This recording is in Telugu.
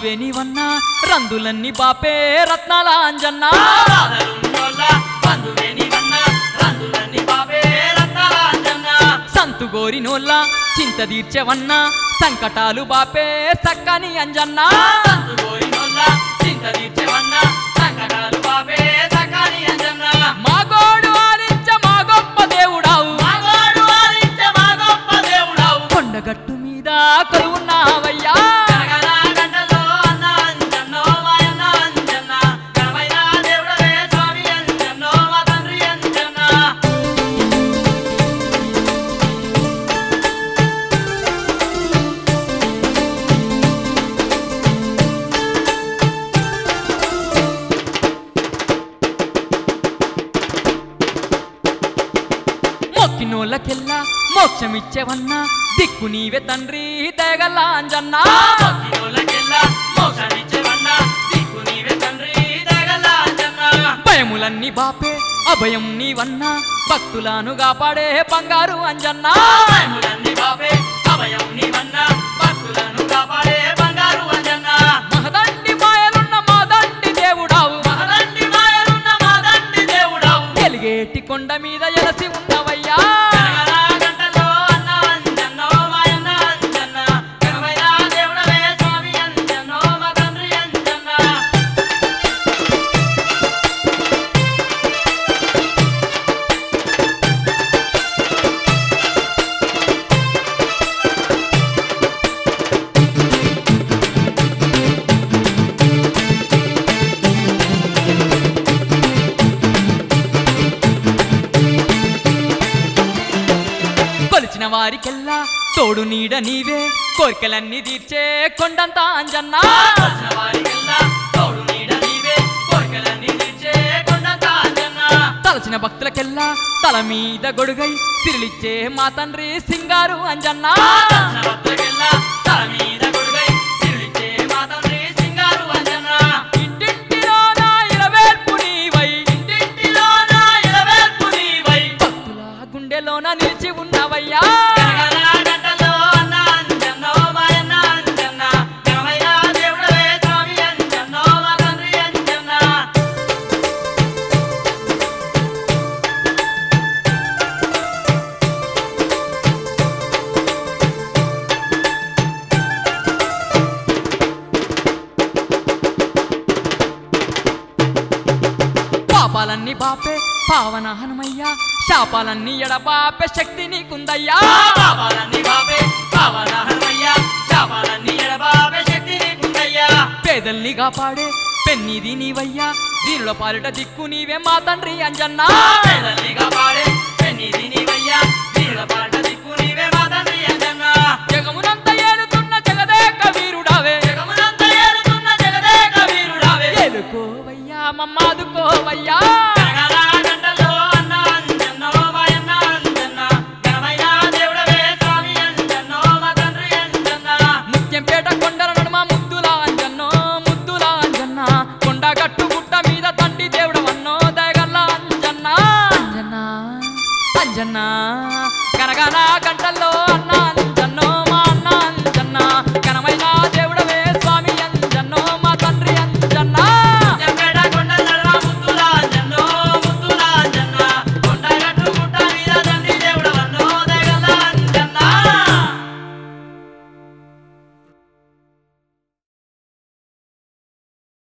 బంధువే నీవన్నా రందులన్నీ బాపే రత్నాల అంజన్న బాధలున్నోళ్ళ బంధువే నీవన్న, రందులన్నీ బాబే రత్నాల అంజన్న. సంతు గోరినోళ్ళ చింత తీర్చెవన్నా సంకటాలు బాపే సక్కని అంజన్న సంతు గోరినోళ్ళ చింత తీర్చెవన్న, సంకటాలు బాబే సకాని అంజన్న. మా గోడు ఆలించ మా గొప్ప దేవుడావు మగోడు వారించే మా గొప్ప దేవుడావు. కొండగట్టు మీద కొలువున్నావయ్యా గనగన గంటలో అన్న అంజన్నో మాయన్న అంజన్న. ఘనమైన దేవుడవే స్వామి అంజన్నో మా తండ్రి అంజన్న. మొక్కినోళ్ళకెల్లా మోక్షమిచ్చేవన్నా దిక్కు నీవే తండ్రి దయగల్ల అంజన్నా భక్తిలోలకెల్లా మోక్షమిచ్చేవన్న, దిక్కు నీవే తండ్రి దయగల అంజన్న. భయములన్నీ బాపే అభయం నీవన్నా భక్తులను కాపాడే బంగారు అంజన్నా భయములన్నీ బాపే, అభయం నీవన్నా, భక్తులను కాపాడే బంగారు అంజన్న. మహదండి మాయలున్న మాదండి దేవుడావు మహదండి మాయలున్న మా తండ్రి దేవుడవు. ఎలిగేటి కొండ మీద ఎలసి ఉన్నవయ్యా గనగన గంటలో అన్న అంజన్నో మాయన్న అంజన్న. ఘనమైన దేవుడవే స్వామి అంజన్నో మా తండ్రి అంజన్న. కొలిచిన వారికెల్లా తోడు నీడ నీవే కోరికలన్నీ తీర్చే కొండంత అంజన్నా వచ్చిన వారికెల్లా తోడు నీడ నీవే, కోరికలన్నీ తీర్చే కొండంత అంజన్న. తలచిన భక్తులకెల్లా తల మీద గొడుగై సిరిలిచ్చే మా తండ్రి సింగారు అంజన్నా దర్శన భక్తులకెల్లా తల మీద గొడుగై సిరులిచ్చే మా తండ్రి సింగారు అంజన్న. ఇంటింటిలోన ఇలవేల్పు నీవై ఇంటింటిలోన ఎలవేల్పు నీవై, భక్తుల గుండెలోన నిలిచి ఉన్నవయ్యా గనగన గంటలో అన్న అంజన్నో మాయన్న అంజన్న. ఘనమైన దేవుడవే స్వామి అంజన్నో మా తండ్రి అంజన్న. పాపాలన్నీ బాపే పావన హనుమయ్యా శాపాలన్నీ ఎడబాపే శక్తి నీకుందయ్యా పాపాలన్నీ బాపే, పావన హనుమయ్య, శాపాలన్నీ ఎడబాపే శక్తి నీకుందయ్యా. పేదల్ని కాపాడే పెన్నిది నీవయ్యా దీనిలో పాలిట దిక్కు నీవే మా తండ్రి అంజన్నా పేదల్ని కాపాడే పెన్నిది నీవయ్యా, వీరుల పాట దిక్కు నీవే మా తండ్రి అంజన్న. జగమునంత ఏలుతున్న జగదేక వీరుడావే జగమునంత ఏలుతున్న జగదేక వీరుడావే. ఏలుకోవయ్యా మమ్మాదుకోవయ్యా గనగన గంటలో అన్న అంజన్నో మాయన్న అంజన్న. ఘనమైన దేవుడవే స్వామి అంజన్నో మా తండ్రి అంజన్న. ముత్యంపేట కొండల నడుమ ముద్దుల అంజన్నో ముద్దుల అంజన్న కొండ గట్టు గుట్ట మీద తండ్రి